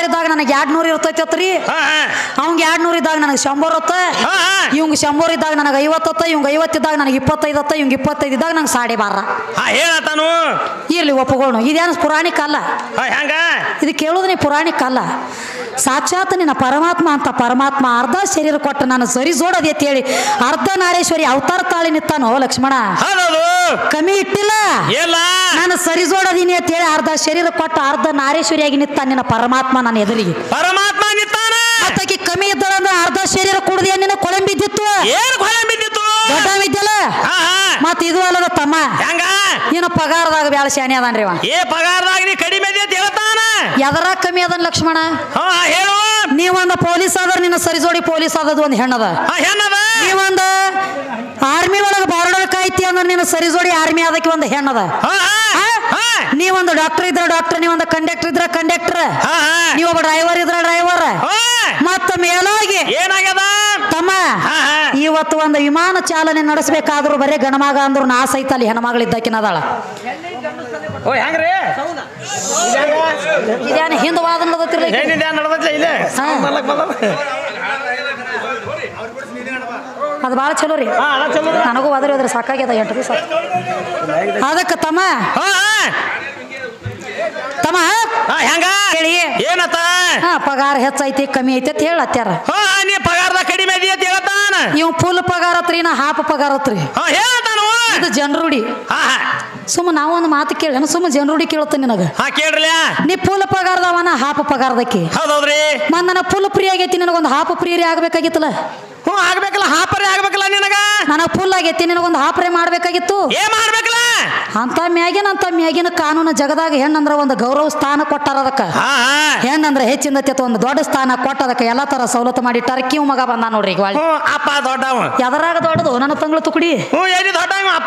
ಇದ್ದಾಗ ನನಗೆ ಎರಡ್ ನೂರು ಇರ್ತೈತಿ ಹಾ ಹಾ ಅವಂಗ ಎರಡ್ ನೂರು ಇದ್ದಾಗ ನನಗೆ ಶಂಬರ್ ಹೊತ್ತ ಹಾ ಹಾ ಇವಂಗ ಶಂಬರ್ ಇದ್ದಾಗ ನನಗೆ ಐವತ್ತತ್ತ ಇವಂಗ ಐವತ್ತಿದ್ದಾಗ ನನಗೆ ಇಪ್ಪತ್ತೈದು ಹತ್ತ ಇವಂಗ ಇಪ್ಪತ್ತೈದು ಇದ್ದಾಗ ನಂಗೆ ಸಾಡೆ ಬಾರ ಹಾ ಹೇಳತಾನು ಇರ್ಲಿ ಒಪ್ಪಗೋಣ ಇದೇನು ಪುರಾಣಿಕ ಅಲ್ಲ ಹಾ ಹೆಂಗ ಇದು ಕೇಳೋದು ನೀ ಪುರಾಣಿಕ ಅಲ್ಲ ಸಾಕ್ಷಾತ್ ನಿನ್ನ ಪರಮಾತ್ಮ ಅಂತ ಪರಮಾತ್ಮ ಅರ್ಧ ಶರೀರ ಕೊಟ್ಟು ನಾನು ಸರಿ ಜೋಡದೆ ಅಂತ ಹೇಳಿ ಅರ್ಧ ನಾರೇಶ್ವರಿ ಅವತಾರ ತಾಳಿ ನಿತ್ತಾನೋ ಲಕ್ಷ್ಮಣ ಹೌದೌದು ಕಮ್ಮಿ ಇಟ್ಟಿಲ್ಲ ಇಲ್ಲ ನಾನು ಸರಿ ಜೋಡದೀನಿ ಅಂತ ಹೇಳಿ ಅರ್ಧ ಶರೀರ ಕೊಟ್ಟು ಅರ್ಧ ನಾರೇಶ್ವರಿಯಾಗಿ ನಿತ್ತ ನಿನ್ನ ಪರಮಾತ್ಮ ನನ್ನ ಎದುರಿಗೆ ಪರಮಾತ್ಮ ನಿತ್ತಾನ ಮತ್ತಾಕಿ ಕಮ್ಮಿ ಇದ್ದಳಂದ್ರೆ ಅರ್ಧ ಶರೀರ ಕುಡ್ದು ನಿನ್ನ ಕೊಳಂಬಿದ್ದಿತ್ತು ಏನ್ ಕೊಳೆ ಬಿದ್ದಿತ್ತು ದೊಡ್ಡ ವಿದ್ಯಲ್ಲ ಹಾ ಹಾ ಮತ್ ಇದು ಅಲ್ಲದ ತಮ್ಮ ಹೆಂಗ ಇನ್ನು ಪಗಾರದಾಗ ಬ್ಯಾಳ ಶಾನೆ ಅದಾನ್ರಿ ಅವ ಏ ಪಗಾರದಾಗ ನೀ ಕಡಿಮೆ ಇದೆ ಅಂತ ಹೇಳ್ತಾನ ಎದರ ಕಮ್ಮಿ ಅದನ್ ಲಕ್ಷ್ಮಣ ಹಾ ಹೇಳು ನೀವೊಂದು ಪೊಲೀಸ್ ಆದ್ರ ನಿನ್ನ ಸರಿಜೋಡಿ ಪೊಲೀಸ್ ಆದದ್ದು ಒಂದು ಹೆಣ್ಣದ ಹಾ ಹೆಣ್ಣದ ನೀವೊಂದು ಆರ್ಮಿ ಒಳಗೆ ಬಾರ್ಡರ್ ಕಾಯ್ತಿ ಅಂದ್ರೆ ನಿನ್ನ ಸರಿಜೋಡಿ ಆರ್ಮಿ ಅದಕ್ಕೆ ಒಂದು ಹೆಣ್ಣದ ಹಾ ಹಾ ಹಾ ನೀವೊಂದು ಡಾಕ್ಟರ್ ಇದ್ರ ಡಾಕ್ಟರ್ ನೀವೊಂದು ಕಂಡಕ್ಟರ್ ಇದ್ರ ಕಂಡಕ್ಟರ್ ಹಾ ಹಾ ನೀವೊಬ್ಬ ಡ್ರೈವರ್ ಇದ್ರ ಡ್ರೈವರ್ ಹಾ ಮತ್ತ ಮೇಲಾಗಿ ಏನಾಗ್ಯದ ತಮ್ಮ ಹಾ ಹಾ ಇವತ್ತು ಒಂದು ವಿಮಾನ ಚಾಲನೆ ನಡೆಸಬೇಕಾದ್ರೂ ಬರೇ ಗಣಮಗ ಅಂದ್ರು ನಾ ಸಹಿತ ಅಲ್ಲಿ ಹೆಣ್ಮಗಳು ಇದ್ದಕ್ಕಿನದಾಳ ಓ ಹೆಂಗ್ರಿ ಇದೇನು ಹಿಂದ ವಾದ ನಡೆದತ್ತಿರ್ಲಿ ಏನಿದೆ ನಡೆದತ್ಲ ಇಲ್ಲೇ ಹಾ. ಮಲ್ಲಕ್ ಬಂದದ. ಅದು ಭಾಳ ಚಲೋ ರೀ ಹಾ ಅಣ್ಣ ಚಲೋ ನನಗೂ ಹೋದ್ರೆ ಹೋದ್ರೆ ಸಾಕಾಗ್ಯದ ಎಂಟು ದಿವಸ ಅದಕ್ಕೆ ತಮ್ಮ ಹಾ ಹಾ ತಮ್ಮ ಹಾ ಹೆಂಗ ಹೇಳಿ ಏನತ್ತ ಹಾ ಪಗಾರ ಹೆಚ್ಚೈತಿ ಕಮ್ಮಿ ಐತಿ ಅಂತ ಹೇಳತ್ಯಾರ ಹಾ ನೀ ಪಗಾರದಾಗ ಕಡಿಮೆ ಇದೆಯ ಅಂತ ಹೇಳ್ತಾನ ಇವ್ ಫುಲ್ ಪಗಾರ ಹತ್ರಿ ನಾ ಹಾಪ ಪಗಾರ ಹತ್ರಿ ಹಾ ಹೇಳ್ತಾನು ಇದು ಜನರುಡಿ ಹಾ ಹಾ ಸುಮ್ಮ ನಾವು ಒಂದು ಮಾತು ಕೇಳ ಸುಮ್ಮ ಜನರುಡಿ ಕೇಳುತ್ತೆ ನಿನಗ ಹಾ ಕೇಳ್ರಲ್ಲ ನೀ ಫುಲ್ ಪಗಾರದವ ನಾ ಹಾಪ ಪಗಾರದಕ್ಕೆ ಹೌದೌದ್ರಿ ಮತ್ ನನ್ನ ಫುಲ್ ಫ್ರೀ ಆಗೈತಿ ನಿನಗೊಂದು ಹಾಪ ಫ್ರೀ ಆಗ್ಬೇಕಾಗಿತ್ತಲ್ಲ ಹ್ಞೂ ಆಗ್ಬೇಕಲ್ಲ ಹಾಪರಿ ಆಗ್ಬೇಕಲ್ಲ ನಿನಗ ನನಗೆ ಫುಲ್ ಆಗೈತಿ ನಿನಗೊಂದು ಹಾಪರೆ ಮಾಡ್ಬೇಕಾಗಿತ್ತು ಏನ್ ಮಾಡ್ಬೇಕಲ್ಲ ಅಂತ ಮ್ಯಾಗಿನ ಅಂತ ಮ್ಯಾಗಿನ ಕಾನೂನು ಜಗದಾಗ ಹೆಣ್ಣಂದ್ರ ಒಂದು ಗೌರವ ಸ್ಥಾನ ಕೊಟ್ಟಾರ ಅದಕ್ಕ ಹಾ ಹಾ ಹೆಣ್ಣಂದ್ರ ಹೆಚ್ಚಿಂದ ಒಂದು ದೊಡ್ಡ ಸ್ಥಾನ ಕೊಟ್ಟದಕ್ಕೆ ಎಲ್ಲಾ ತರ ಸವಲತ್ತು ಮಾಡಿಟ್ಟಾರ ಕಿವ್ ಮಗ ಬಂದ ನೋಡ್ರಿ ಈಗ ಒಳ್ಳೆ ಹ್ಞೂ ಅಪ್ಪ ದೊಡ್ಡವ ಎದರಾಗ ದೊಡ್ಡದು ನನ್ನ ತಂಗಳು ತುಕಡಿ ಹ್ಞೂ ಏನಿ ದೊಡ್ಡವ ಅಪ್ಪ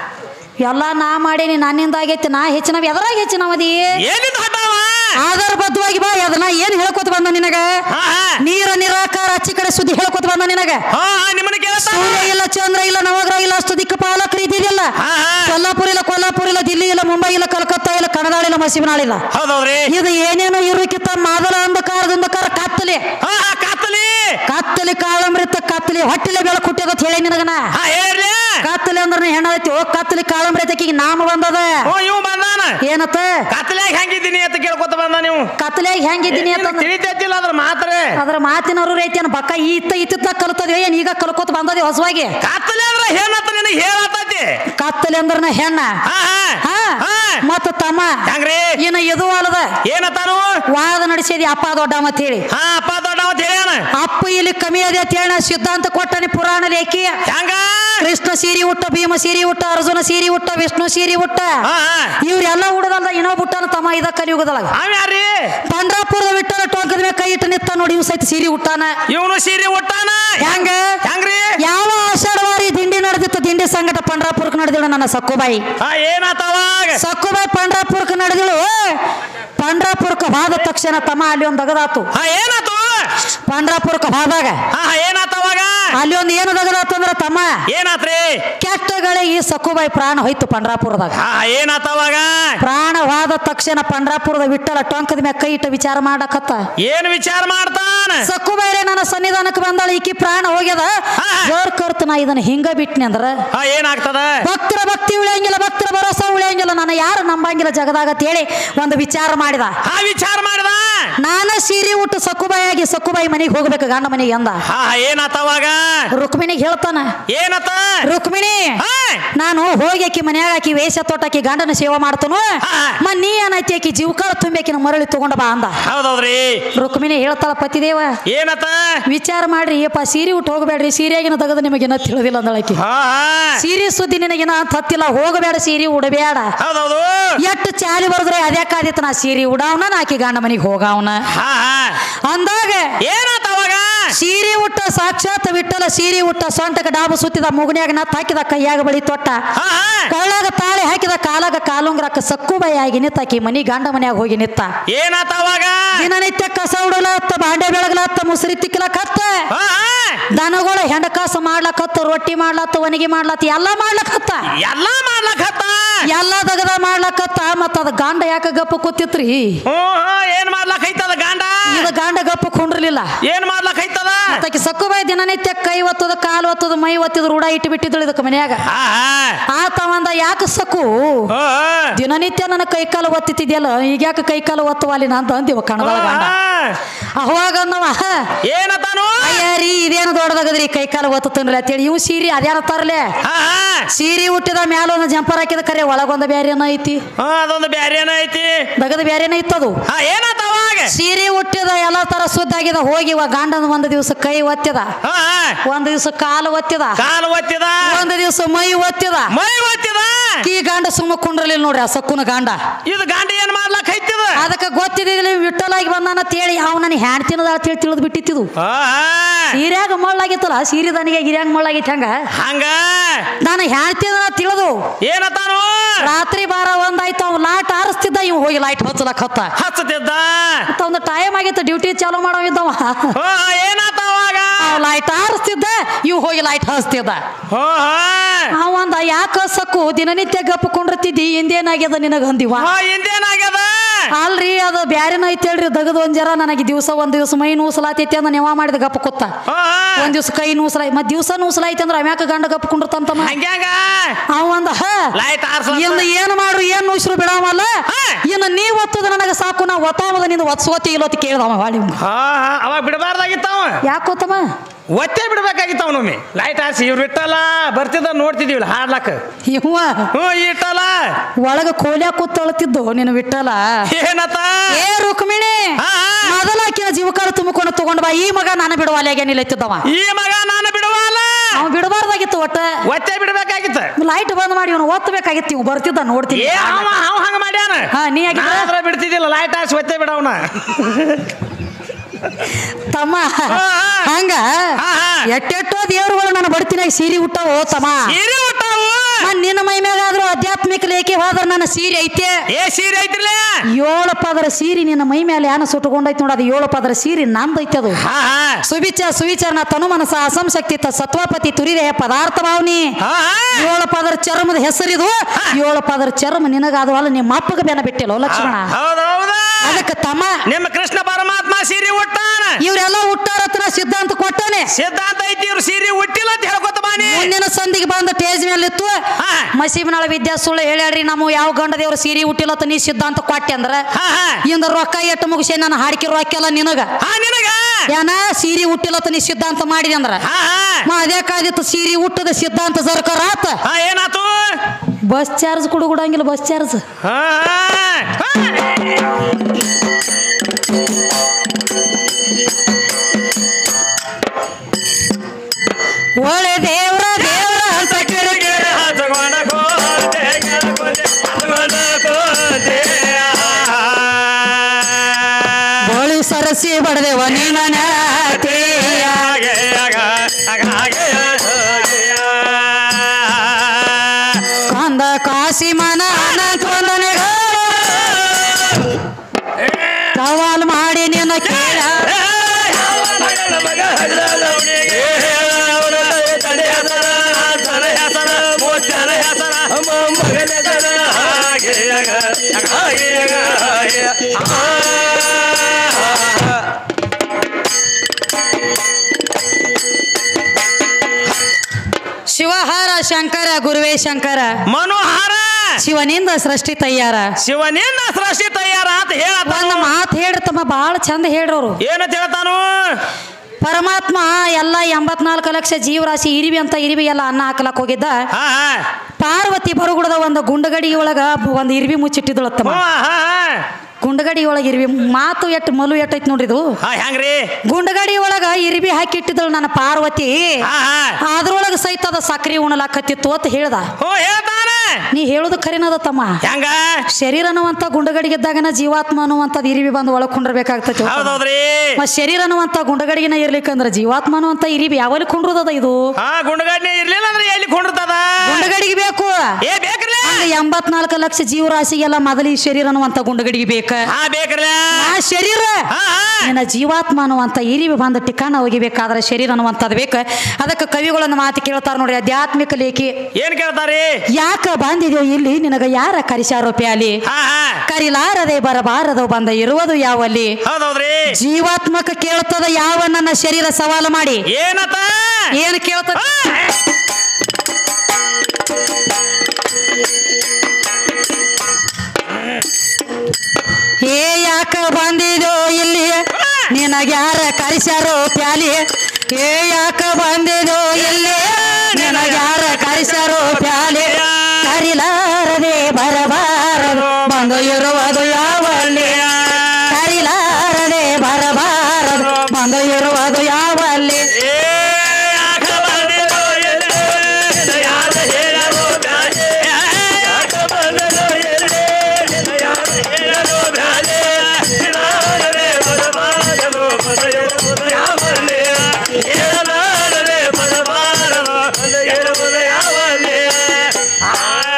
ಎಲ್ಲ ನಾ ಮಾಡೇನಿ ನನ್ನಿಂದ ಆಗೈತಿ ನಾ ಹೆಚ್ಚಿನವ ಎದರಾಗ ಹೆಚ್ಚಿನವದಿ ಏನಿ ದೊಡ್ಡವ ಆಧಾರಬದ್ಧವಾಗಿ ಬಾ ಅದನ್ನ ಏನ್ ಹೇಳ್ಕೊತ ಬಂದ ನಿನಗ ಹಾ ಹಾ ನೀರ ನಿರಾಕಾರ ಅಚ್ಚಿ ಕಡೆ ಸುದ್ದಿ ಹೇಳ್ಕೊತ ಬಂದ ನಿನಗ ಹಾ ಹಾ ನಿಮ್ಮನ್ನ ಕೇಳ್ತಾನ ಸೂರ್ಯ ಇಲ್ಲ ಚಂದ್ರ ಇಲ್ಲ ನವಗ್ರಹ ಇಲ್ಲ ಅಷ್ಟು ದಿಕ್ಕ ಪಾಲಕರು ಇದ್ದಿದ್ದಿಲ್ಲ ಹಾ ಹಾ ಕೊಲ್ಲಾಪುರ ಇಲ್ಲ ಕೊಲ್ಲಾಪುರ ಇಲ್ಲ ದಿಲ್ಲಿ ಇಲ್ಲ ಮುಂಬೈ ಇಲ್ಲ ಕಲ್ಕತ್ತಾ ಇಲ್ಲ ಕನ್ನಡ ಇಲ್ಲ ಮಸೀಬನಾಳ ಇಲ್ಲ ಹೌದೌದ್ರಿ ಇದು ಏನೇನೋ ಇರುಕಿತ್ತ ಮೊದಲ ಅಂಧಕಾರದಿಂದ ಕತ್ತಲೆ ಹಾ ಹಾ ಕಾತಲಿ ಕತ್ತಲೆ ಕಾಳಂಬ್ರಿತ್ತ ಕತ್ತಲೆ ಹೊಟ್ಟಿಲೆ ಬೆಳಕು ಹುಟ್ಟ್ಯದ ಅಂತ ಹೇಳಿ ನಿನಗನ ಹಾ ಹೇಳ್ರಿ ಕತ್ತಲೆ ಅಂದ್ರೆ ಹೆಣ್ಣ ಐತಿ ಓ ಕತ್ತಲೆ ಕಾಳಂಬ್ರೈತಕಿಗೆ ನಾಮ ಬಂದದ ಹ್ಞೂ ಇವ್ ಬಂದಾನ ಏನತ್ತ ಕಾತಲ್ಯಾಗ ಹೆಂಗಿದ್ದೀನಿ ಅಂತ ಕೇಳ್ಕೊತ ಬಂದ ನೀವು ಕತ್ತಲೆಯಾಗ ಹೆಂಗಿದ್ದೀನಿ ಅಂತ ತಿಳಿತೈತಿಲ್ಲ ಅದ್ರ ಮಾತ್ರೆ ಅದ್ರ ಮಾತಿನವರು ರೈತಿ ಅನ್ನ ಬಕ್ಕ ಈ ಇತ್ತ ಇತ್ತ ಕಲ್ತದ್ವಿ ಏನ್ ಈಗ ಕಲ್ಕೋತ ಬಂದದಿ ಹೊಸವಾಗಿ ಕಾತಲೆ ಅಂದ್ರೆ ಏನಂತ ನಿನಗೆ ಹೇಳತೈತಿ ಕತ್ತಲೆ ಅಂದ್ರನ ಹೆಣ್ಣ ಹಾ ಹಾ ಹಾ ಹಾ ಮತ್ತ ತಮ್ಮ ಹೆಂಗ್ರಿ ಇನ್ನ ಎದು ಅಲ್ಲದ ಏನತ್ತಾನು ವಾದ ನಡೆಸಿದಿ ಅಪ್ಪ ದೊಡ್ಡ ಅಂತ ಹೇಳಿ ಹಾ ಅಪ್ಪ ದೊಡ್ಡವ ಅಂತ ಹೇಳ್ಯಾನ ಅಪ್ಪ ಇಲ್ಲಿ ಕಮ್ಮಿ ಅದೇ ಅಂತ ಹೇಳಿ ನಾ ಸಿದ್ಧಾಂತ ಕೊಟ್ಟನಿ ಪುರಾಣ ಲೇಖಿ ಹೆಂಗ ಕೃಷ್ಣ ಸೀರಿ ಉಟ್ಟ ಭೀಮ ಸೀರಿ ಉಟ್ಟ ಅರ್ಜುನ ಸೀರಿ ಉಟ್ಟ ವಿಷ್ಣು ಸೀರಿ ಉಟ್ಟ ಹಾ ಹಾ ಇವ್ರೆಲ್ಲ ಉಡದಲ್ದ ಇನ್ನೊಬ್ಬ ಹುಟ್ಟಾನ ತಮ್ಮ ಇದ ಕಲಿಯುಗದೊಳಗ ಅವ ಯಾರ್ರಿ ಪಂಡ್ರಾಪುರದ ವಿಠಲ ಟೊಂಕದ ಮೇಲೆ ಕೈ ಇಟ್ಟು ನಿತ್ತ ನೋಡಿ ಇವ್ ಸಹಿತ ಸೀರಿ ಉಟ್ಟಾನ ಇವನು ಸೀರೆ ಒಟ್ಟಾನ ಹೆಂಗ ಹೆಂಗ್ರಿ ಯಾವ ಆಷಾಢವಾರಿ ದಿಂಡಿ ನಡೆದಿತ್ತು ದಿಂಡಿ ಸಂಗಟ ಪಂಡ್ರಾಪುರಕ್ಕೆ ನಡೆದಿಳು ನನ್ನ ಸಕ್ಕುಬಾಯಿ ಹಾ ಏನಾತವಾಗ ಸಕ್ಕುಬಾಯಿ ಪಂಡ್ರಾಪುರಕ್ಕೆ ನಡೆದಿಳು ಪಂಡ್ರಾಪುರಕ್ಕೆ ಹೋದ ತಕ್ಷಣ ತಮ್ಮ ಅಲ್ಲಿ ಒಂದು ದಗದಾತು ಹಾ ಏನಾತು ಪಂಡ್ರಾಪುರಕ್ಕೆ ಹೋದಾಗ ಹಾ ಏನಾತವಾಗ ಅಲ್ಲಿ ಒಂದು ಏನು ದಗದಾತು ಅಂದ್ರೆ ತಮ್ಮ ಏನಾತ್ರಿ ಕೆಟ್ಟಗಳೇ ಈ ಸಕ್ಕುಬಾಯಿ ಪ್ರಾಣ ಹೋಯ್ತು ಪಂಡ್ರಾಪುರದಾಗ ಹಾ ಏನಾತವಾಗ ಪ್ರಾಣ ಹೋದ ತಕ್ಷಣ ಪಂಡ್ರಾಪುರದ ವಿಠಲ ಟೊಂಕದ ಮ್ಯಾಗ ಕೈ ಇಟ್ಟು ವಿಚಾರ ಮಾಡಕತ್ತ ಏನ್ ವಿಚಾರ ಮಾಡ್ತಾನ ಸಕ್ಕುಬೈರೆ ನನ್ನ ಸನ್ನಿಧಾನಕ್ಕೆ ಬಂದಾಳ ಈಕಿ ಪ್ರಾಣ ಹೋಗ್ಯದ ಹಾ. ಜೋರ್ ಕರ್ತ ನಾ ಇದನ್ನ ಹಿಂಗ ಬಿಟ್ನಿ ಅಂದ್ರ ಹಾ ಏನಾಗ್ತದ ಭಕ್ತರ ಭಕ್ತಿ ಉಳಿಯಂಗಿಲ್ಲ ಭಕ್ತರ ಭರೋಸಾ ಉಳಿಯಂಗಿಲ್ಲ ನನ್ನ ಯಾರು ನಂಬಂಗಿಲ್ಲ ಜಗದಾಗ ಅಂತ ಹೇಳಿ ಒಂದು ವಿಚಾರ ಮಾಡಿದ ಹಾ ವಿಚಾರ ಮಾಡ್ದ ನಾನ ಸೀರೆ ಉಟ್ಟು ಸಕ್ಕುಬಾಯಾಗಿ ಸಕ್ಕುಬಾಯಿ ಮನೆಗೆ ಹೋಗ್ಬೇಕು ಗಂಡ ಮನೆಗೆ ಅಂದ ಹಾ ಏನಾತವಾಗ ರುಕ್ಮಿಣಿಗೆ ಹೇಳ್ತಾನ ಏನತ್ತ ರುಕ್ಮಿಣಿ ಹಾ ನಾನು ಹೋಗಿ ಆಕಿ ಮನ್ಯಾಗ ಆಕಿ ವೇಷ ತೊಟ್ಟಾಕಿ ಗಂಡನ ಸೇವೆ ಮಾಡ್ತನು ಹಾ. ಮ ನೀ ಏನೈತಿ ಆಕಿ ಜೀವಕಾಲ ತುಂಬೇಕಿನ ಮರಳಿ ತಗೊಂಡ ಬಾ ಅಂದ ಹೌದೌದ್ರಿ ರುಕ್ಮಿಣಿ ಹೇಳ್ತಾಳ ಪತಿದೇವ ಏನತ್ತ ವಿಚಾರ ಮಾಡ್ರಿ ಯಪ್ಪ ಸೀರೆ ಉಟ್ಟು ಹೋಗಬೇಡ್ರಿ ಸೀರೆಗಿನ ತೆಗೆದು ನಿಮಗೇನ ತಿಳಿದಿಲ್ಲ ಅಂದಳಕಿ ಹಾ ಹಾ ಸೀರೆ ಸುದ್ದಿ ನಿನಗೇನ ಹತ್ತಿಲ್ಲ ಹೋಗಬೇಡ ಸೀರೆ ಉಡಬೇಡ ಹೌದೌದು ಎಷ್ಟು ಚಾಲಿ ಬರದ್ರೆ ಅದ್ಯಾಕಾದಿತ್ತು ನಾ ಸೀರೆ ಉಡಾವನ ನಾ ಆಕಿ ಗಂಡ ಮನಿಗೆ ಹೋಗಾವನ ಹಾ ಹಾ ಅಂದಾಗ ಏನಾತವಾಗ ಸೀರೆ ಉಟ್ಟ ಸಾಕ್ಷಾತ್ ವಿಟ್ಟಲ ಸೀರೆ ಉಟ್ಟ ಸೊಂಟಕ್ಕೆ ಡಾಬು ಸುತ್ತಿದ ಮುಗುನ್ಯಾಗ ನತ್ ಹಾಕಿದ ಕೈಯಾಗ ಬಳಿ ತೊಟ್ಟ ಹಾ ಹಾ ಕೊಳ್ಳಾಗ ತಾಳೆ ಹಾಕಿದ ಕಾಲಾಗ ಕಾಲುಂಗ್ರಕ್ಕ ಸಕ್ಕುಬಾಯಾಗಿ ನಿತ್ತಾಕಿ ಮನಿ ಗಂಡ ಮನ್ಯಾಗ ಹೋಗಿ ನಿತ್ತ ಏನಾತವಾಗ ದಿನನಿತ್ಯ ಕಸ ಉಡಲತ್ತ ಬಾಂಡೆ ಬೆಳಗ್ಲತ್ತ ಮುಸುರಿ ತಿಕ್ಕಲಕತ್ತ ಹಾ ಹಾ ದನಗಳು ಹೆಂಡಕಾಸ ಮಾಡ್ಲಕತ್ತ ರೊಟ್ಟಿ ಮಾಡ್ಲತ್ತ ಒಣಗಿ ಮಾಡ್ಲತ್ತ ಎಲ್ಲ ಮಾಡ್ಲಕತ್ತ ಎಲ್ಲಾ ಮಾಡ್ಲಕತ್ತ ಎಲ್ಲ ದಗದ ಮಾಡ್ಲಕತ್ತ ಮತ್ತ ಅದ ಗಂಡ ಯಾಕ ಗಪ್ಪ ಕೂತಿತ್ರಿ ಹ್ಞೂ ಹ್ಞೂ ಏನ್ ಮಾಡ್ಲಕ್ ಐತದ ಗಂಡ ಇರ್ಲಿಲ್ಲ ಏನ್ ಮಾಡ್ಲಕ್ ಐತದ ಆಕಿ ಸಕ್ಕುಬಾಯಿ ದಿನನಿತ್ಯ ಕೈ ಒತ್ತದ ಕಾಲು ಒತ್ತದ ಮೈ ಒತ್ತಿದ ರೂಢ ಇಟ್ಟು ಬಿಟ್ಟಿದ್ದಳು ಇದಕ್ಕೆ ಮನ್ಯಾಗ ಹಾ ಹಾ ಆತ ಒಂದ ಯಾಕೆ ಸಕ್ಕು ಹೋ, ದಿನನಿತ್ಯ ನನ್ನ ಕೈ ಕಾಲು ಒತ್ತಿತಿದ್ಯಲ್ಲ ಈಗ ಯಾಕೆ ಕೈ ಕಾಲು ಒತ್ತವಾಲಿ ಅಂತ ಅಂದಿವ ಹೋ, ಕಣದಳ ಗಂಡ ಹಾ. ಅವಾಗ ಅಂದವ ಏನತಾನು ಅಯ್ಯ ರೀ ಇದೇನು ದೊಡ್ಡದಾಗದ್ರಿ ಕೈ ಕಾಲು ಒತ್ತತನ್ರಿ ಅಂತೇಳಿ ಇವು ಸೀರೆ ಅದೇನತ್ತಾರಲೇ ಹಾ ಹಾ ಸೀರೆ ಹುಟ್ಟಿದ ಮ್ಯಾಲ ಒಂದು ಜಂಪರ್ ಹಾಕಿದ ಕರೆ ಒಳಗೊಂದ ಬ್ಯಾರೆ ಏನ ಐತಿ ಹಾ ಅದೊಂದು ಬ್ಯಾರೆ ಏನೈತಿ ದಗದ ಬ್ಯಾರೆ ಏನ ಇತ್ತದು ಹಾ ಏನತ್ತ ಅವಾಗ ಸೀರೆ ಹುಟ್ಟಿದ ಎಲ್ಲ ತರ ಸುದ್ದಾಗಿದ ಹೋಗಿ ಇವ ಗಂಡನ ಒಂದು ದಿವಸ ಕೈ ಒತ್ತಿದ ಹಾ ಹಾ. ಒಂದ್ ದಿವಸ ಕಾಲು ಒತ್ತಿದ ಕಾಲು ಒತ್ತಿದ ಒಂದ್ ದಿವಸ ಮೈ ಒತ್ತಿದ ಮೈ ಒತ್ತಿದ ಈ ಗಂಡ ಸುಮ್ಮ ಕುಂಡ್ರಲಿಲ್ಲ ನೋಡ್ರಿ ಆ ಸಕ್ಕುನ ಗಂಡ ಇದು ಗಾಂಡಿ ಏನ್ ಮಾಡ್ಲಕ್ ಐತಿದ ಅದಕ್ಕೆ ಗೊತ್ತಿದ್ದಿಲ್ಲ ವಿಠಲಾಗಿ ಬಂದಾನ ಅಂತೇಳಿ ಅವ್ ನನಗೆ ಹ್ಯಾಣ್ ತಿನ್ನದ ಅಂತೇಳಿ ತಿಳಿದು ಬಿಟ್ಟಿತ್ತಿದು ಹಾ ಹಾ. ಸೀರ್ಯಾಗ ಮಳ್ಳಾಗಿತ್ತಲ್ಲ ಸೀರೆ ದನಿಗೆ ಗಿರ್ಯಾಂಗ ಮಳ್ಳಾಗಿತ್ತು ಹಂಗ ಹಂಗ ನಾನು ಹ್ಯಾಣ್ ತಿನ್ನದ ತಿಳಿದು ಏನತಾನು ರಾತ್ರಿ ಬಾರ ಒಂದಾಯ್ತು ಅವ್ ಲಾಟ್ ಆರಿಸ್ತಿದ್ದ ಇವ್ ಹೋಗಿ ಲೈಟ್ ಹಚ್ಚಲಕ್ ಹತ್ತ ಹಚ್ಚತಿದ್ದ ಮತ್ತ ಒಂದು ಟೈಮ್ ಆಗಿತ್ತು ಡ್ಯೂಟಿ ಚಾಲೂ ಮಾಡೋ ಇದ್ದವ ಹೋ ಏನಾತ ಅವಾಗ ಅವ್ ಲೈಟ್ ಆರಿಸ್ತಿದ್ದ ಇವ್ ಹೋಗಿ ಲೈಟ್ ಹಚ್ತಿದ್ದ ಹೋ ಹೋ ಅವ ಅಂದ ಯಾಕ ಸಕ್ಕು ದಿನನಿತ್ಯ ಗಪ್ಪ ಕುಂಡ್ರತಿದ್ದಿ ಹಿಂದೇನಾಗ್ಯದ ನಿನಗ ಅಂದಿವ ಹೋ ಹಿಂದೇನಾಗ್ಯದ ಅಲ್ರಿ ಅದು ಬ್ಯಾರೇನ ಐತಿ ಹೇಳ್ರಿ ದಗದ ಒಂದ್ ಜರ ನನಗೆ ದಿವಸ ಒಂದ್ ದಿವಸ ಮೈ ನೂಸಲಾತೈತಿ ಅಂದ ನೆವ ಮಾಡಿದ ಗಪ್ಪ ಕೂತ ಹೋ ಒಂದ್ ದಿವಸ ಕೈ ನೂಸಲಾ ಮತ್ ದಿವಸ ನೂಸಲಾಯ್ತಿ ಅಂದ್ರ ಅವ್ಯಾಕ ಗಂಡ ಗಪ್ಪ ಕುಂಡ್ರತಂತಮ್ಮ ಹಂಗ್ಯಾಂಗ ಅವ ಅಂದ ಹ ಲೈಟ್ ಆರ್ಸ ಇನ್ನು ಏನು ಮಾಡ್ರು ಏನ್ ನೂಸ್ರು ಬಿಡಾವಲ್ಲ ಹಾ. ಇನ್ನು ನೀ ಒತ್ತದ ನನಗ ಸಾಕು ನಾ ಒತ್ತಾಮದ ನಿಂದ ಒತ್ಸೋತಿ ಇಲ್ಲೋತಿ ಕೇಳ್ದವ ಹಾಳಿ ಹಾ ಹಾ ಅವಾಗ ಬಿಡಬಾರ್ದಾಗಿತ್ತವ ಯಾಕೆ ಗೊತ್ತಮ್ಮ ಒತ್ತೆ ಬಿಡ್ಬೇಕಾಗಿತ್ತವ ನೊಮ್ಮೆ ಲೈಟ್ ಹಾಸಿ ಇವ್ರು ಇಟ್ಟಲ್ಲ ಬರ್ತಿದ್ದ ನೋಡ್ತಿದೀವಿ ಹಾಡ್ಲಕ್ಕ ಇವ ಹ್ಞೂ ಇಟ್ಟಲ್ಲ ಒಳಗ ಕೋಲ್ಯಾ ಕೂತಳತಿದ್ದು ನೀನು ಬಿಟ್ಟಲ್ಲ ಏನತ್ತ ಏ ರುಕ್ಮಿಣಿ ಹಾ, ಹಾ. ಮೊದಲ ಆಕಿನ ಜೀವಕಾರ ತುಂಬಿಕೊಂಡು ತಗೊಂಡ್ ಬಾ ಈ ಮಗ ನಾನು ಬಿಡುವಲ್ಯಾಗೆ ನಿಲ್ಲತ್ತಿದ್ದವ ಈ ಮಗ ನಾನು ಬಿಡುವಲ್ಲ ಅವ ಬಿಡಬಾರ್ದಾಗಿತ್ತು ಒಟ್ಟ ಒತ್ತೆ ಬಿಡ್ಬೇಕಾಗಿತ್ತ ಲೈಟ್ ಬಂದ್ ಮಾಡಿ ಇವನು ಒತ್ತಬೇಕಾಗಿತ್ತು ಇವ್ ಬರ್ತಿದ್ದ ನೋಡ್ತೀನಿ ಏ ಅವ ಅವ ಹಂಗ ಮಾಡ್ಯಾನ ಹಾ, ನೀ ಆಗಿದ್ರೆ? ನಾದ್ರ ಬಿಡ್ತಿದ್ದಿಲ್ಲ ಲೈಟ್ ಹಾಸಿ ಒತ್ತೆ ಬಿಡವನ ತಮ್ಮ ಹಾ. ಹಂಗ ಹಾ, ಹಾ. ಎಟ್ಟೆಟ್ಟೋ ದೇವ್ರುಗಳು ನನ್ನ ಬಡ್ತಿನಾಗ ಸೀರೆ ಹುಟ್ಟಾವೋ ತಮ್ಮ ಸೀರೆ ಹುಟ್ಟಾವು ಮತ್ತ್ ನಿನ್ನ ಮೈ ಮ್ಯಾಗಾದ್ರೂ ಆಧ್ಯಾತ್ಮಿಕ ಲೇಖೆ ಹೋದ್ರ ನನ್ನ ಸೀರೆ ಐತೆ ಏ ಸೀರೆ ಐತ್ರಲ್ಲ ಏಳು ಪದರ ಸೀರೆ ನಿನ್ನ ಮೈ ಮೇಲೆ ಯಾನ ಸುಟ್ಟಕೊಂಡೈತಿ ನೋಡ ಅದು ಏಳು ಪದರ ಸೀರೆ ನಂದೈತೆ ಅದು ಹಾ ಹಾ ಸುವಿಚಾರ ಸುವಿಚಾರನ ತನು ಮನಸ ಅಸಂಶಕ್ತಿ ತ ಸತ್ವಪತಿ ತುರಿದೆ ಪದಾರ್ಥ ಭಾವನಿ ಹಾ ಹಾ ಏಳು ಪದರ ಚರ್ಮದ ಹೆಸರಿದು ಏಳು ಪದರ ಚರ್ಮ ನಿನಗಾದು ಅಲ್ಲ ನಿಮ್ಮ ಅಪ್ಪಗೆ ಬೆನ ಬಿಟ್ಟಿಲ್ಲ ಲಕ್ಷ್ಮಣ ಹೌದ ಹೌದಾ ಅದಕ್ಕೆ ತಮ್ಮ ನಿಮ್ಮ ಕೃಷ್ಣ ಪರಮಾತ್ಮ ಸೀರೆ ಉಟ್ಟಾನ ಇವರೆಲ್ಲ ಹುಟ್ಟಾರತ್ರ ಸಿದ್ಧಾಂತ ಕೊಟ್ಟಾನೆ ಸಿದ್ಧಾಂತ ಐತಿ ಇವ್ರು ಸೀರೆ ಹುಟ್ಟಿಲ್ಲ ಅಂತ ಹೇಳ್ಕೊತ ಬಾನಿ ಮುಂದಿನ ಸಂದಿಗೆ ಬಂದ ಟೇಜ್ ಮೇಲೆ ಇತ್ತು ಹಾ. ಮಸೀಬನಾಳ ವಿದ್ಯಾ ಸುಳ್ಳು ಹೇಳ್ಯಾಡ್ರಿ ನಮ್ಮ ಯಾವ ಗಂಡ ದೇವ್ರ ಸೀರೆ ಹುಟ್ಟಿಲ್ಲತ್ತ ನೀ ಸಿದ್ಧಾಂತ ಕೊಟ್ಟೆ ಅಂದ್ರ ಹಾ ಹಾ ಇಂದ ರೊಕ್ಕ ಎಟ್ಟು ಮುಗಿಸಿ ನಾನು ಹಾಡಿಕೆ ರೊಕ್ಕ ಎಲ್ಲ ನಿನಗ ಹಾ ನಿನಗ ಏನ ಸೀರೆ ಹುಟ್ಟಿಲ್ಲತ್ತ ನೀ ಸಿದ್ಧಾಂತ ಮಾಡಿದೆ ಅಂದ್ರ ಹಾ ಹಾ ಮಾ ಅದೇ ಕಾದಿತ್ತು ಸೀರೆ ಹುಟ್ಟದ ಸಿದ್ಧಾಂತ ಸರ್ಕಾರ ಆತ ಹಾ ಏನಾತು ಬಸ್ ಚಾರ್ಜ್ ಕೊಡು ಕೊಡಂಗಿಲ್ಲ ಬಸ್ ಚಾರ್ಜ್ ಹಾ ಹಾ ಒಳ್ಳೆ ದೇವ್ರ ದೇವ್ರ ಅಂತ ಕೇಳಿ ಬೋಳಿ ಸರಸಿ ಬಡದೇವ ನೀನ ನ್ಯಾತಿಯ. ಕಂದ ಕಾಸಿ ಮನ ಅನಂತವಂದನೆಗ ಸವಾಲ್ ಮಾಡಿ ನಿನ್ನ ಕೇಳ ಶಿವಹಾರ ಶಂಕರ ಗುರುವೇ ಶಂಕರ ಮನೋಹಾರ ಶಿವನಿಂದ ಸೃಷ್ಟಿ ತಯ್ಯಾರ ಶಿವನಿಂದ ಸೃಷ್ಟಿ ತಯಾರ ಅಂತ ಹೇಳತ್ತ ಒಂದ್ ಮಾತು ಹೇಳ್ತಮ್ಮ ಬಾಳ ಚಂದ ಹೇಳ್ರವ್ರು ಏನಂತ ಹೇಳ್ತಾನು ಪರಮಾತ್ಮ ಎಲ್ಲ ಎಂಬತ್ನಾಲ್ಕು ಲಕ್ಷ ಜೀವರಾಶಿ ಇರಿವಿ ಅಂತ ಇರಿವಿ ಎಲ್ಲ ಅನ್ನ ಹಾಕಲಕ್ ಹೋಗಿದ್ದ ಹಾ ಹಾ ಪಾರ್ವತಿ ಬರುಗುಡದ ಒಂದು ಗುಂಡಗಡಿ ಒಳಗ ಒಂದು ಇರಿವಿ ಮುಚ್ಚಿಟ್ಟಿದಳತ್ತಮ್ಮ ಹ್ಞೂ, ಹಾ ಹಾ ಗುಂಡಗಡಿ ಒಳಗ ಇರಿವಿ ಮಾತು ಎಟ್ಟು ಮಲು ಎಟ್ಟೈತಿ ನೋಡ್ರಿ ಇದು ಹಾ ಹೆಂಗ್ರಿ ಗುಂಡಗಡಿ ಒಳಗ ಇರಿವಿ ಹಾಕಿಟ್ಟಿದಳು ನನ್ನ ಪಾರ್ವತಿ ಹಾ ಹಾ ಅದ್ರೊಳಗ ಸಹಿತ ಅದ ಸಕ್ರಿ ಉಣಲಾಕತ್ತಿತ್ತು ಅಂತ ಹೇಳ್ದ ಹೋ ಹೇಳ್ತಾನ ನೀ ಹೇಳುದು ಖರೇನದ ತಮ್ಮ ಹೆಂಗ ಶರೀರ ಅನ್ನುವಂತ ಗುಂಡಗಡಿಗಿದ್ದಾಗನ ಜೀವಾತ್ಮ ಅನ್ನುವಂಥದ್ದು ಇರಿವಿ ಬಂದು ಒಳಗ್ ಕುಂಡ್ರಬೇಕಾಗ್ತೈತಿ ಹೌದೌದ್ರಿ ಮತ್ ಶರೀರ ಅನ್ನುವಂತ ಗುಂಡಗಡಿಗಿನ ಇರ್ಲಿಕ್ಕಂದ್ರ ಜೀವಾತ್ಮ ಅನ್ನುವಂತ ಇರಿವಿ ಯಾವಲ್ಲಿ ಕುಂಡ್ರದದ ಇದು ಹಾ ಗುಂಡಗಾಡ್ನೆ ಇರ್ಲಿಲ್ಲ ಅಂದ್ರೆ ಎಲ್ಲಿ ಕೊಂಡಿರ್ತದ ಗುಂಡಗಡಿಗೆ ಬೇಕು ಏ ಬೇಕ್ರಲ್ಲ ಹಂಗ ಎಂಬತ್ನಾಲ್ಕು ಲಕ್ಷ ಜೀವರಾಶಿಗೆಲ್ಲ ಮೊದಲು ಈ ಶರೀರ ಅನ್ನುವಂತ ಗುಂಡಗಡಿಗೆ ಬೇಕ ಹಾ ಬೇಕ್ರಲ್ಲ ಆ ಶರೀರ ಹಾ ಹಾ ನಿನ್ನ ಜೀವಾತ್ಮ ಅನ್ನುವಂಥ ಇರಿವಿ ಬಂದ ಟಿಕಾಣ ಒಗಿಬೇಕಾದ್ರೆ ಶರೀರ ಅನ್ನುವಂಥದ್ದು ಬೇಕು ಅದಕ್ಕೆ ಕವಿಗಳನ್ನು ಮಾತು ಕೇಳ್ತಾರೆ ನೋಡ್ರಿ ಆಧ್ಯಾತ್ಮಿಕ ಲೇಖಿ ಏನ್ ಕೇಳ್ತಾರಿ ಯಾಕ ಬಂದಿದ್ಯೋ ಇಲ್ಲಿ ನಿನಗ ಯಾರ ಕರಿಸಾರೋ ಪ್ಯಾಲಿ ಹಾ ಹಾ ಕರಿಲಾರದೆ ಬರಬಾರದು ಬಂದ ಇರುವುದು ಯಾವಲ್ಲಿ ಹೌದೌದ್ರಿ ಜೀವಾತ್ಮಕ ಕೇಳ್ತದ ಯಾವ ನನ್ನ ಶರೀರ ಸವಾಲು ಮಾಡಿ ಏನತ್ತ ಏನು ಕೇಳ್ತದ ಏ ಯಾಕ ಬಂದಿದೋ ಇಲ್ಲಿ ನಿನಗ್ಯಾರ ಕರಿಸ್ಯಾರೋ ಪ್ಯಾಲಿ ಏ ಯಾಕ ಬಂದಿದೋ ಇಲ್ಲಿ ನಿನಗ್ಯಾರ ಕರಿಸ್ಯಾರೋ ಪ್ಯಾಲಿ ಕರಿಲಾರದೆ ಬರಬಾರದು ಬಂದು ಇರುವುದು ಯಾವಲ್ಲಿ ಕರಿಲಾರದೆ ಬರಬಾರದು ಬಂದು ಇರುವುದು ಯಾವಲ್ಲಿ ಏ ಯಾಕ ಬಂದಿರೋ ಎಲೆ? ನಿನ್ನ ಯಾರ ಹೇಳರೋ ಬ್ಯಾಲೆ? ಯಾಕ ಬಂದಿರೋ ಎಲೆ? ನಿನ್ನ ಯಾರ ಹೇಳರೋ ಬ್ಯಾಲೆ? ಹೇಳಲಾರದೆ ಬರಬಾರದು ಬರೆಯುವುದು ಯಾವಲ್ಲಿ? ಹೇಳಲಾರದೆ ಬರಬಾರದು ಬರೆಯುವುದು ಯಾವಲ್ಲಿ? ಆ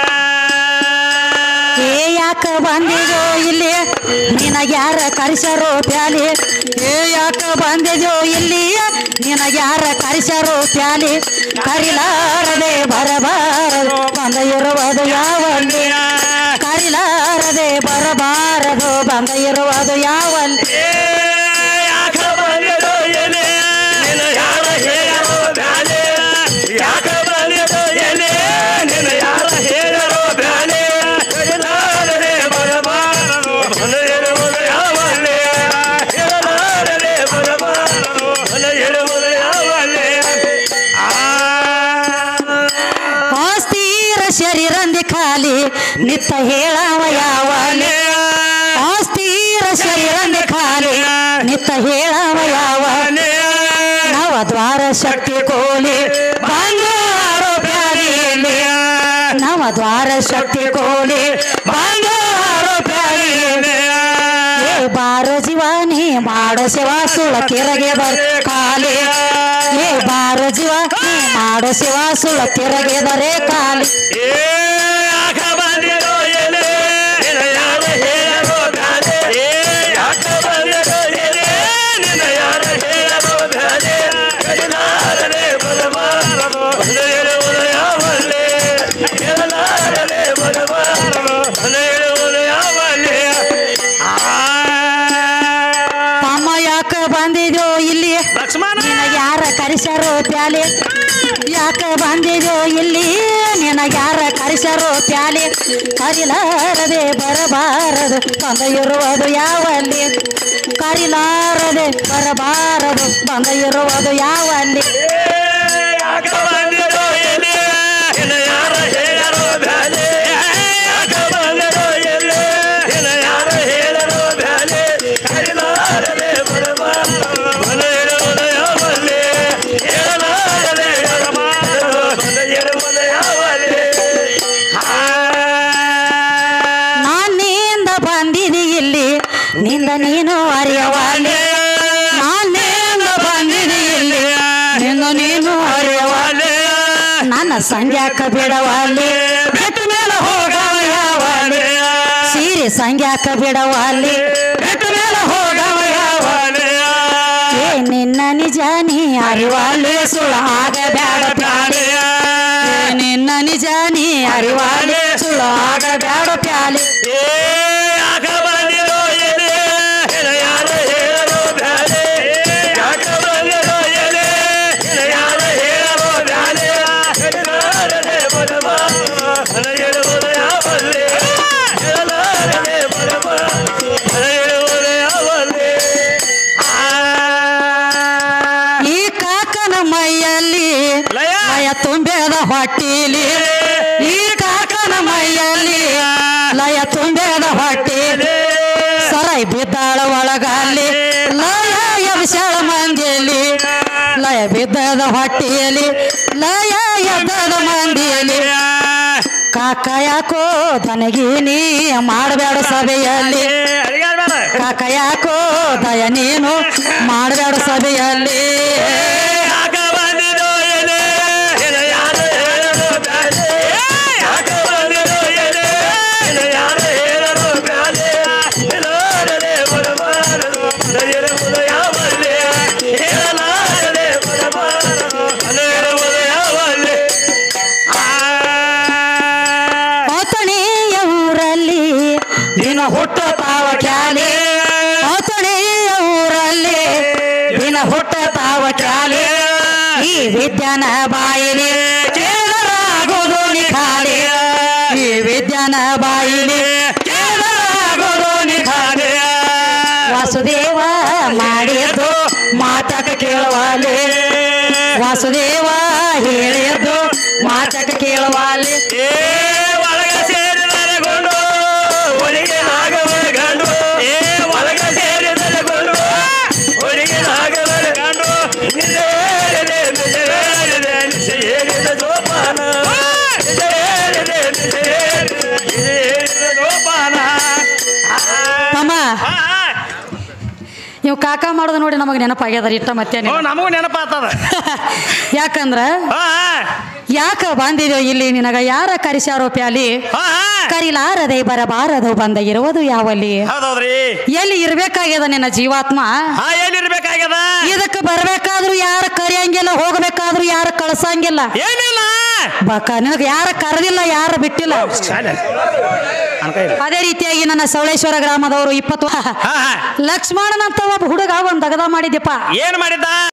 ಏ ಯಾಕ ಬಂದಿದೋ ಇಲ್ಲಿ ನಿನಗ್ಯಾರ ಕರಿಸರೋ ಪ್ಯಾಲಿ ಏ ಯಾಕ ಬಂದಿದೋ ಇಲ್ಲಿ ನಿನಗ್ಯಾರ ಕರಿಸರೋ ಪ್ಯಾಲಿ ಕರಿಲಾರದೆ ಬರಬಾರದು ಬಂದ ಇರುವುದು ಯಾವಲ್ಲಿ ಕರಿಲಾರದೆ ಬರಬಾರದು ಬಂದ ಇರುವುದು ಯಾವಲ್ಲಿ ಏ ಯಾಕ ಬಂದಿರೋ ಎಲೆ? ನಿನ್ನ ಯಾರ ಹೇಳರೋ ಬ್ಯಾಲೆ? ಯಾಕ ಬಂದಿರೋ ಎಲೆ? ನಿನ್ನ ಯಾರ ಹೇಳರೋ ಬ್ಯಾಲೆ? ಹೇಳಲಾರದೆ ಬರಬಾರದು ಬಲ ಇರುವುದು ಯಾವಲ್ಲಿ? ಹೇಳಲಾರದೆ ಬರಬಾರದು ಬಲ ಇರುವುದು ಯಾವಲ್ಲಿ? ಆ ಆಸ್ತೀರ ಶರೀರಂದಿ ಖಾಲಿ ನಿತ್ತ ಹೇಳವ ಯಾವಲ್ಲಿ ಆಸ್ತೀರ ಶರೀರಂದಿ ಖಾಲಿ ನಿತ್ತ ಹೇಳವ ಯಾವ ನವ ದ್ವಾರ ಶಕ್ತಿ ಕೋಲಿ ಬಂಗಾರು ಪ್ಯಾಲಿಯಲ್ಲಿ ನವ ದ್ವಾರ ಶಕ್ತಿ ಕೋಲಿ ಬಂಗಾರು ಪ್ಯಾಲಿಯಲ್ಲಿ ಏ ಬಾರೋ ಜೀವಾನಿ ಮಾಡೋ ಶಿವ ಸುಳ ಕೆರಗೆ ಬರ್ ಖಾಲಿ ಏ ಬಾರೋ ಜೀವ ನೀ ಮಾಡೋ ಶಿವ ಸುಳ ಕೆರಗೆದರೆ ಖಾಲಿ ಏ ಯಾಕ ಬಂದಿರೋ ಎಲೆ? ನಿನ್ನ ಯಾರ ಹೇಳರೋ ಬ್ಯಾಲೆ? ಏ ಯಾಕ ಬಂದಿರೋ ಎಲೆ? ನಿನ್ನ ಯಾರ ಹೇಳರೋ ಬ್ಯಾಲೆ? ಕಡಿಲಾರದೆ ಬರಬಾರದು ಬಲ ಇರುವುದು ಯಾವಲ್ಲಿ? ಹೇಳಲಾರದೆ ಬರಬಾರದು ಬಲ ಇರುವುದು ಯಾವಲ್ಲಿ? ಆ ತಮ್ಮ ಯಾಕ ಬಂದಿದ್ಯೋ ಇಲ್ಲಿ ಲಕ್ಷ್ಮಣ ನಿನ ಯಾರ ಕರಿಸರೋ ಪ್ಯಾಲೆ ಯಾಕ ಬಂದಿದ್ಯೋ ಇಲ್ಲಿ ನಿನ ಯಾರ ಕರಿಸರೋ ಪ್ಯಾಲೆ ಕರಿಲಾರದೆ ಬರಬಾರದು ಬಂದ ಇರುವುದು ಯಾವಲ್ಲಿ ಕರಿಲಾರದೆ ಬರಬಾರದು ಬಂದ ಇರುವುದು ಯಾವಲ್ಲಿ ಯಾಕ ಬಂದಿರೋ ಎಲೆ? ನಿನ್ನ ಯಾರ ಹೇಳರೋ ಬ್ಯಾಲೆ? ಯಾಕ ಬಂದಿರೋ ಎಲೆ? ನಿನ್ನ ಯಾರ ಹೇಳರೋ ಬ್ಯಾಲೆ? ಕರಿಲಾರದೆ ಬರಬಾರದು ಬಲ ಇರುವುದು ಯಾವಲ್ಲಿ? ಹೇಳಲಾರದೆ ಬರಬಾರದು ಬಲ ಇರುವುದು ಯಾವಲ್ಲಿ? ಆ ನಾನಿಂದ ಬಂದಿದಿ ಇಲ್ಲಿ ನಿಂದ ನೀನು ಅರಿಯವಾಲೆ ನಾನಿಂದ ಬಂದಿದಿ ಇಲ್ಲಿ ನಿಂದ ನೀನು ಅರಿಯವಾಲೆ ನನ್ನ ಸಂಗ್ಯಾಕ ಬಿಡವಾಲಿ ಬೆಟ್ಟ ಮೇಲೆ ಹೋಗವ ಯಾವಾಲಿ ಸೀರೆ ಸಂಗ್ಯಾಕ ಬಿಡವಾಲಿ ಬೆಟ್ಟ ಮೇಲೆ ಹೋಗವ ಯಾವಾಲಿ ಏ ನಿನ್ನ ನಿಜ ನೀ ಅರಿವಾಲಿ ಸುಳ ಆಗಬೇಡ ಪ್ಯಾಲಿ ಏ ನಿನ್ನ ನಿಜ ನೀ ಅರಿವಾಲಿ ಸುಳ ಆಗಬೇಡ ಪ್ಯಾಲಿ ಏ ಯಾಕ ಬಂದಿರೋ ಎಲೆ? ನಿನ್ನ ಯಾರ ಹೇಳರೋ ಬ್ಯಾಲೆ? ಯಾಕ ಬಂದಿರೋ ಎಲೆ? ನಿನ್ನ ಯಾರ ಹೇಳರೋ ಬ್ಯಾಲೆ? ಹೇಳಲಾರದೆ ಬರಬಾರದು ಬಲ ಇರುವುದು ಯಾವಲ್ಲಿ? ಹೇಳಲಾರದೆ ಬರಬಾರದು ಬಲ ಇರುವುದು ಯಾವಲ್ಲಿ? ಆ ಈ ಕಾಕನ ಮೈಯಲ್ಲಿ ಲಯ. ಲಯ ತುಂಬೇದ ಹೊಟ್ಟಿಲಿ ಈ ಕಾಕನ ಮೈಯಲ್ಲಿ ಲಯ ತುಂಬೇದ ಹೊಟ್ಟಿಲಿ ಸರೈ ಬಿದ್ದಾಳ ಒಳಗಲ್ಲಿ ಲಯ ಎಬ್ಸ್ಯಾಳ ಮಂದಿಯಲ್ಲಿ ಲಯ ಬಿದ್ದದ ಹೊಟ್ಟಿಯಲ್ಲಿ ಲಯ ಎದ್ದದ ಮಂದಿಯಲ್ಲಿ ಕಾಕ ಯಾಕೋ ದನಗೀನಿ ಮಾಡಬೇಡ ಸಭೆಯಲ್ಲಿ ಕಾಕ ಯಾಕೋ ದಯ ನೀನು ಮಾಡಬೇಡ ಸಭೆಯಲ್ಲಿ ಯಾಕ ಬಂದಿರೋ ಎಲೆ? ನಿನ್ನ ಯಾರ ಹೇಳರೋ ಬ್ಯಾಲೆ? ಯಾಕ ಬಂದಿರೋ ಎಲೆ? ನಿನ್ನ ಯಾರ ಹೇಳರೋ ಬ್ಯಾಲೆ? ಹೇಳಲಾರದೆ ಬರಬಾರದು ಬಲ ಇರುವುದು ವಿದ್ಯಾನ ಬಾಯಿಲಿ ಕೇಳಲಾಗೋದು ನಿಖಾಲಿ ಈ ವಿದ್ಯಾನ ಬಾಯಿಲಿ ಕೇಳಲಾಗೋದು ನಿಖಾಲಿ ವಾಸುದೇವ ಮಾಡಿದ್ದು ಮಾತಕ ಕೇಳುವಲ್ಲಿ ವಾಸುದೇವ ಹೇಳಿದ್ದು ಮಾತಕ ಕೇಳುವಲ್ಲಿ ಏ ಒಳಗ ಸೇರಿದರೆ ಗೊಂಡು ಒಳಗೆ ನಾಗವರ ಗಂಡು ಏ ಒಳಗ ಸೇರಿದರೆ ಗೊಂಡು ಒಳಗೆ ನಾಗವರ ಗಂಡು ನಿಜ ಹೇಳಿದೆ ನಿಜ ಹೇಳಿದೆ ನಿಜ ಹೇಳಿದ ಜೋಪಾನ ನಿಜ ಹೇಳಿದೆ ನಿಜ ಹೇಳಿದೆ ನಿಜ ಹೇಳಿದ ಜೋಪಾನ ತಮ್ಮ ಆ, ಆ. ನೀವು ಕಾಕ ಮಾಡೋದು ನೋಡಿ ನಮಗೆ ನೆನಪಾಗ್ಯದ ಇಟ್ಟ ಮತ್ತೆ ಓ ನಮಗೂ ನೆನಪಾತದ ಯಾಕಂದ್ರ ಹಾ ಯಾಕ ಬಂದಿದೆಯೋ ಇಲ್ಲಿ ನಿನಗ ಯಾರ ಕರಿಸ್ಯಾರೋ ಪ್ಯಾಲಿ ಹಾ ಹಾ ಕರಿಲಾರದೆ ಬರಬಾರದು ಬಂದ ಇರುವುದು ಯಾವಲ್ಲಿ ಹೌದೌದ್ರಿ ಎಲ್ಲಿ ಇರ್ಬೇಕಾಗ್ಯದ ನಿನ್ನ ಜೀವಾತ್ಮ ಹಾ ಎಲ್ಲಿರ್ಬೇಕಾಗ್ಯದ ಇದಕ್ಕೆ ಬರ್ಬೇಕಾದ್ರೂ ಯಾರು ಕರಿಯಂಗಿಲ್ಲ ಹೋಗ್ಬೇಕಾದ್ರೂ ಯಾರು ಕಳ್ಸಂಗಿಲ್ಲ ಏನಿಲ್ಲ ಬಕ ನಿನಗೆ ಯಾರು ಕರೆದಿಲ್ಲ ಯಾರು ಬಿಟ್ಟಿಲ್ಲ ಅದೇ ರೀತಿಯಾಗಿ ನನ್ನ ಸವಳೇಶ್ವರ ಗ್ರಾಮದವರು ಇಪ್ಪತ್ತು ಹಾ ಹಾ ಲಕ್ಷ್ಮಣನಂತ ಒಬ್ಬ ಹುಡುಗ ಒಂದ್ ದಗದ ಮಾಡಿದ್ಯಪ್ಪ ಏನ್ ಮಾಡಿದ್ದ